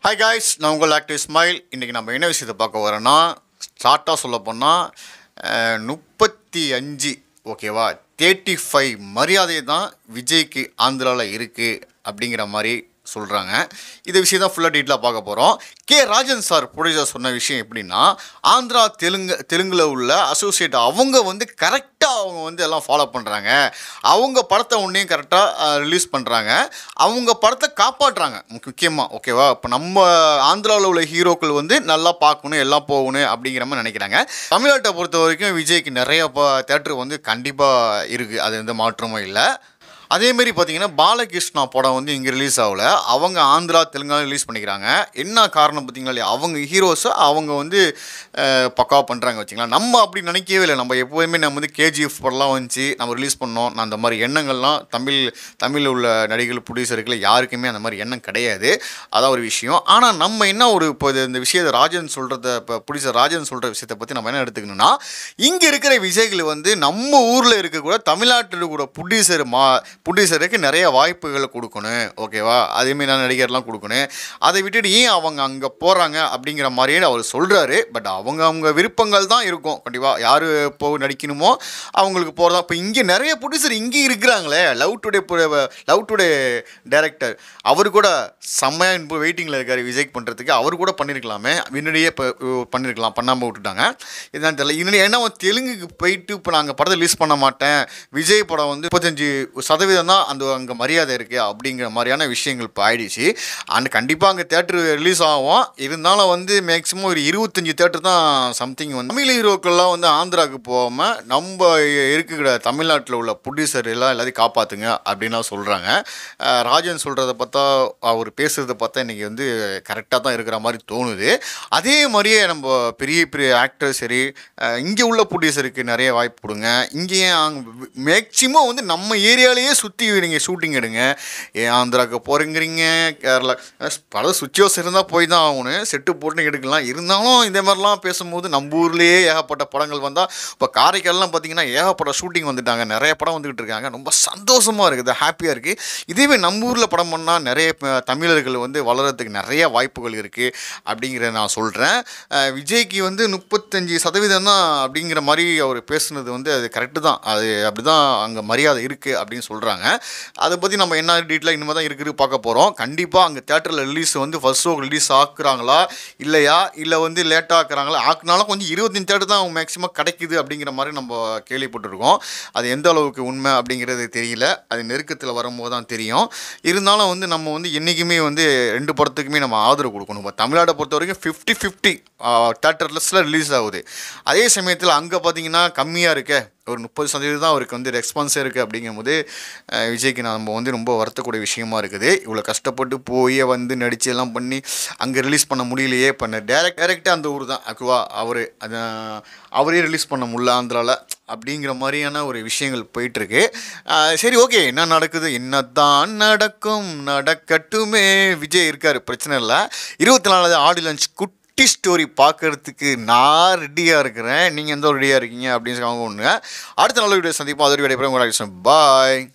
hi guys நான் உங்கள் active smile இன்றைக்கி நம்ம என்ன விஷயத்தை பார்க்க வரோன்னா ஷார்ட்டாக சொல்ல போனால் முப்பத்தி அஞ்சு ஓகேவா தேர்ட்டி ஃபைவ் மரியாதை தான் விஜய்க்கு ஆந்திராவில் இருக்குது அப்படிங்கிற மாதிரி சொல்கிறாங்க இந்த விஷயம் தான் ஃபுல்லாக டீட்டெயிலாக பார்க்க போகிறோம் கே ராஜன் சார் ப்ரொடியூசர் சொன்ன விஷயம் எப்படின்னா ஆந்திரா தெலுங்கு தெலுங்கில் உள்ள அசோசியேட் அவங்க வந்து கரெக்டாக அவங்க வந்து எல்லாம் ஃபாலோ பண்ணுறாங்க அவங்க படத்தை ஒன்றையும் கரெக்டாக ரிலீஸ் பண்ணுறாங்க அவங்க படத்தை காப்பாற்றுறாங்க முக்கியமாக ஓகேவா இப்போ நம்ம ஆந்திராவில் உள்ள ஹீரோக்கள் வந்து நல்லா பார்க்கணும் எல்லாம் போகணும் அப்படிங்கிற மாதிரி நினைக்கிறாங்க தமிழ்நாட்டை பொறுத்த வரைக்கும் விஜய்க்கு நிறைய தேட்டர் வந்து கண்டிப்பாக இருக்குது அது எந்த மாற்றமும் இல்லை அதேமாரி பார்த்தீங்கன்னா பாலகிருஷ்ணா படம் வந்து இங்கே ரிலீஸ் ஆகல அவங்க ஆந்திரா தெலுங்கானா ரிலீஸ் பண்ணிக்கிறாங்க என்ன காரணம் பார்த்தீங்களா இல்லையா அவங்க ஹீரோஸை அவங்க வந்து பக்காவாக பண்ணுறாங்க வச்சுங்களா நம்ம அப்படி நினைக்கவே இல்லை நம்ம எப்போதுமே நம்ம வந்து கேஜிஎஃப் படம்லாம் வந்துச்சு நம்ம ரிலீஸ் பண்ணோம் நான் அந்த மாதிரி எண்ணங்கள்லாம் தமிழ் தமிழில் உள்ள நடிகர்கள் ப்ரொடியூசர்கள் யாருக்குமே அந்த மாதிரி எண்ணம் கிடையாது அதான் ஒரு விஷயம் ஆனால் நம்ம என்ன ஒரு இப்போ இது இந்த விஷயத்தை ராஜன் சொல்கிறத இப்போ ப்ரொடியூசர் ராஜன் சொல்கிற விஷயத்தை பற்றி நம்ம என்ன எடுத்துக்கணும்னா இங்கே இருக்கிற விஜய்கள் வந்து நம்ம ஊரில் இருக்கக்கூட தமிழ்நாட்டில் கூட ப்ரொடியூசர் மா ப்ரொடியூசருக்கு நிறைய வாய்ப்புகளை கொடுக்கணும் ஓகேவா அதேமாரி நடிகர்லாம் கொடுக்கணும் அதை விட்டுட்டு ஏன் அவங்க அங்கே போகிறாங்க அப்படிங்கிற மாதிரியே அவர் சொல்கிறாரு பட் அவங்க அவங்க விருப்பங்கள் தான் இருக்கும் கண்டிப்பாக யார் இப்போ நடிக்கணுமோ அவங்களுக்கு போகிறதா இப்போ இங்கே நிறைய ப்ரொடியூசர் இங்கே இருக்கிறாங்களே love today love today director அவர் கூட செம்மையாக இப்போ வெயிட்டிங்கில் இருக்கார் விஜய்க்கு பண்ணுறதுக்கு அவர் கூட பண்ணியிருக்கலாமே முன்னாடியே இப்போ பண்ணியிருக்கலாம் பண்ணாமல் விட்டுட்டாங்க இதுதான் தெரியல இன்னும் என்ன தெலுங்குக்கு போயிட்டு இப்போ நாங்கள் படத்தை ரிலீஸ் பண்ண மாட்டேன் விஜய் படம் வந்து முப்பத்தஞ்சு சதவீதம் தான் அந்த அங்கே மரியாதை இருக்குது அப்படிங்கிற மாதிரியான விஷயங்கள் இப்போ ஆயிடுச்சு அண்ட் கண்டிப்பாக அங்கே தேட்டர் ரிலீஸ் ஆகும் இருந்தாலும் வந்து மேக்ஸிமம் ஒரு இருபத்தஞ்சி தேட்டர் தான் சம்திங் வந்து தமிழ் ஹீரோக்கள்லாம் வந்து ஆந்திராவுக்கு போகாமல் நம்ம இருக்கிற தமிழ்நாட்டில் உள்ள ப்ரொடியூசர் எல்லாம் எல்லாத்தையும் காப்பாற்றுங்க அப்படின்லாம் சொல்கிறாங்க ராஜன் சொல்கிறத பார்த்தா அவர் பேசுகிறத பார்த்தா இன்றைக்கி வந்து கரெக்டாக தான் இருக்கிற மாதிரி தோணுது அதே மாதிரியே நம்ம பெரிய பெரிய ஆக்டர் சரி இங்கே உள்ள ப்ரொடியூசருக்கு நிறைய வாய்ப்பு கொடுங்க இங்கேயே மேக்சிமம் வந்து நம்ம ஏரியாலேயே சுற்றி நீங்கள் ஷூட்டிங் எடுங்க ஏன் ஆந்திராவுக்கு போகிறேங்கிறீங்க கேரளா பல சுச்சுவேஷன் இருந்தால் போய் தான் ஆகணும் செட்டு போட்டு எடுக்கலாம் இருந்தாலும் இந்த மாதிரிலாம் பேசும்போது நம்ம ஊர்லேயே ஏகப்பட்ட படங்கள் வந்தால் இப்போ காரைக்கால்லாம் பார்த்தீங்கன்னா ஏகப்பட்ட ஷூட்டிங் வந்துட்டாங்க நிறைய படம் வந்துக்கிட்டு இருக்காங்க ரொம்ப சந்தோஷமாக இருக்குது ஹாப்பியாக இருக்குது இதுவே நம்ம ஊரில் படம் பண்ணால் நிறைய ப- தமிழர்கள் வந்து வளர்கிறதுக்கு நிறைய வாய்ப்புகள் இருக்குது அப்படிங்கிறத நான் சொல்கிறேன் விஜய்க்கு வந்து முப்பத்தஞ்சு சதவீதம் தான் அப்படிங்கிற மாதிரி அவர் பேசுனது வந்து அது கரெக்டு தான் அது அப்படி தான் அங்கே மரியாதை இருக்குது அப்படின்னு சொல்கிறாங்க அதை பற்றி நம்ம என்ன டீட்டெயிலாக இனிமேல் தான் இருக்குது பார்க்க போகிறோம் கண்டிப்பாக அங்கே தேட்டரில் ரிலீஸ் வந்து ஃபர்ஸ்ட் ஷோ ரிலீஸ் ஆக்குறாங்களா இல்லையா இல்லை வந்து லேட்டாக ஆக்குறாங்களா ஆக்குனாலும் கொஞ்சம் இருபத்தஞ்சு தேட்டர் தான் மேக்ஸிமம் கிடைக்குது அப்படிங்கிற மாதிரி நம்ம கேள்விப்பட்டிருக்கோம் அது எந்த அளவுக்கு உண்மை அப்படிங்கிறது தெரியல அது நெருக்கத்தில் வரும்போது தான் தெரியும் இருந்தாலும் வந்து நம்ம வந்து என்றைக்குமே வந்து ரெண்டு படத்துக்குமே நம்ம ஆதரவு கொடுக்கணும் இப்போ தமிழ்நாட்டை பொறுத்த வரைக்கும் ஃபிஃப்டி ஃபிஃப்டி தேட்டர்லஸில் ரிலீஸ் ஆகுது அதே சமயத்தில் அங்கே பார்த்தீங்கன்னா கம்மியாக இருக்கே ஒரு முப்பது சதவீதம் தான் அவருக்கு வந்து ரெஸ்பான்ஸே இருக்குது அப்படிங்கும்போது அஹ், விஜய்க்கு நம்ம வந்து ரொம்ப வருத்தக்கூடிய விஷயமா இருக்குது இவ்வளோ கஷ்டப்பட்டு போய் வந்து நடித்து எல்லாம் பண்ணி அங்கே ரிலீஸ் பண்ண முடியலையே பண்ண டேரக்ட் டேரெக்டாக அந்த ஊர் தான் அக்குவா அவர் அது அவரே ரிலீஸ் பண்ண முடியல ஆந்திராவில் அப்படிங்கிற மாதிரியான ஒரு விஷயங்கள் போயிட்டுருக்கு சரி ஓகே என்ன நடக்குது என்னதான் நடக்கும் நடக்கட்டுமே விஜய் இருக்கார் பிரச்சனை இல்லை இருபத்தி நாலாவது ஆடி லஞ்ச் குட்டி ஸ்டோரி பார்க்கறதுக்கு நான் ரெடியாக இருக்கிறேன் நீங்கள் எந்த ரெடியாக இருக்கீங்க அப்படின்னு சொல்லி அவங்க ஒன்று அடுத்த நல்ல வீடியோ சந்திப்போம் அதோட விடைபெறும் பாய்